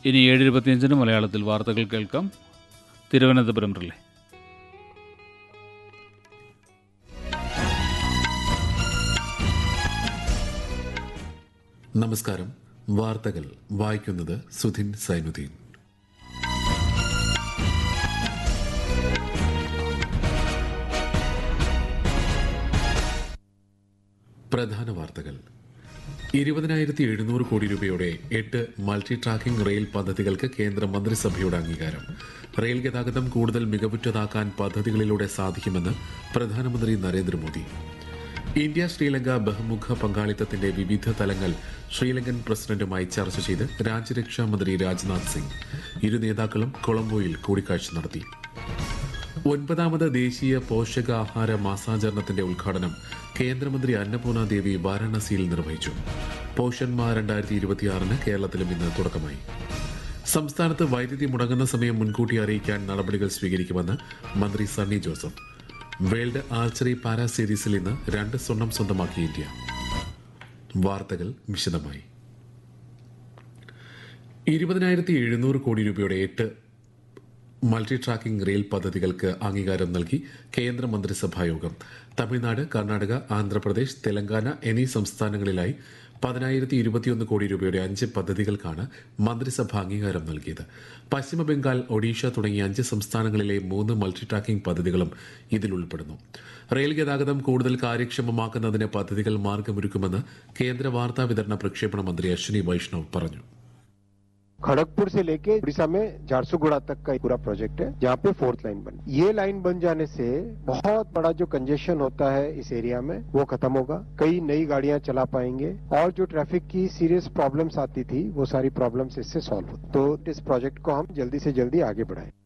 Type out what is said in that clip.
ഇനി ഏഴ് ഇരുപത്തിയഞ്ചിന് മലയാളത്തിൽ വാർത്തകൾ കേൾക്കാം തിരുവനന്തപുരം റിലേ നമസ്കാരം വാർത്തകൾ വായിക്കുന്നത് സുധിൻ സൈനുദ്ദീൻ പ്രധാന വാർത്തകൾ ഇരുപതിനായിരത്തി എഴുന്നൂറ് കോടി രൂപയുടെ എട്ട് മൾട്ടി ട്രാക്കിംഗ് റെയിൽ പദ്ധതികൾക്ക് കേന്ദ്ര മന്ത്രിസഭയുടെ അംഗീകാരം റെയിൽ ഗതാഗതം കൂടുതൽ മികവുറ്റതാക്കാൻ പദ്ധതികളിലൂടെ സാധിക്കുമെന്ന് പ്രധാനമന്ത്രി നരേന്ദ്രമോദി ഇന്ത്യ ശ്രീലങ്ക ബഹുമുഖ പങ്കാളിത്തത്തിന്റെ വിവിധ തലങ്ങൾ ശ്രീലങ്കൻ പ്രസിഡന്റുമായി ചർച്ച ചെയ്ത് രാജ്യരക്ഷാ മന്ത്രി രാജ്നാഥ് സിംഗ് ഇരു നേതാക്കളും കൊളംബോയിൽ കൂടിക്കാഴ്ച നടത്തി ഒൻപതാമത് ദേശീയ പോഷകാഹാര മാസാചരണത്തിന്റെ ഉദ്ഘാടനം കേന്ദ്രമന്ത്രി അന്നപൂർണ ദേവി വാരാണസിയിൽ നിർവഹിച്ചു പോഷന്മാർ രണ്ടായിരത്തി ഇരുപത്തിയാറിന് കേരളത്തിലും ഇന്ന് തുടക്കമായി സംസ്ഥാനത്ത് വൈദ്യുതി മുടങ്ങുന്ന സമയം മുൻകൂട്ടി അറിയിക്കാൻ നടപടികൾ സ്വീകരിക്കുമെന്ന് മന്ത്രി Sunny Joseph world archery para സീരീസിൽ ഇന്ന് രണ്ട് സ്വർണം സ്വന്തമാക്കി ഇന്ത്യ വാർത്തകൾ വിശദമായി ഇരുപതിനായിരത്തി എഴുന്നൂറ് കോടി രൂപയുടെ എട്ട് മൾട്ടി ട്രാക്കിംഗ് റെയിൽ പദ്ധതികൾക്ക് അംഗീകാരം നൽകി കേന്ദ്ര മന്ത്രിസഭാ യോഗം തമിഴ്നാട് കർണാടക ആന്ധ്രാപ്രദേശ് തെലങ്കാന എന്നീ സംസ്ഥാനങ്ങളിലായി പതിനായിരത്തി ഇരുപത്തിയൊന്ന് കോടി രൂപയുടെ അഞ്ച് പദ്ധതികൾക്കാണ് മന്ത്രിസഭ അംഗീകാരം നൽകിയത് പശ്ചിമ ബംഗാൾ ഒഡീഷ തുടങ്ങിയ അഞ്ച് സംസ്ഥാനങ്ങളിലെ മൂന്ന് മൾട്ടി ട്രാക്കിംഗ് പദ്ധതികളും ഇതിൽ ഉൾപ്പെടുന്നു റെയിൽ ഗതാഗതം കൂടുതൽ കാര്യക്ഷമമാക്കുന്നതിന് പദ്ധതികൾ മാർഗമൊരുക്കുമെന്ന് കേന്ദ്ര വാർത്താ വിതരണ പ്രക്ഷേപണ മന്ത്രി അശ്വിനി വൈഷ്ണവ് പറഞ്ഞു खड़गपुर से लेके उड़ीसा में झारसुगुड़ा तक का पूरा प्रोजेक्ट है जहाँ पे फोर्थ लाइन बन ये लाइन बन जाने से बहुत बड़ा जो कंजेशन होता है इस एरिया में वो खत्म होगा कई नई गाड़ियां चला पाएंगे और जो ट्रैफिक की सीरियस प्रॉब्लम्स आती थी वो सारी प्रॉब्लम्स इससे सॉल्व हो तो इस प्रोजेक्ट को हम जल्दी से जल्दी आगे बढ़ाएं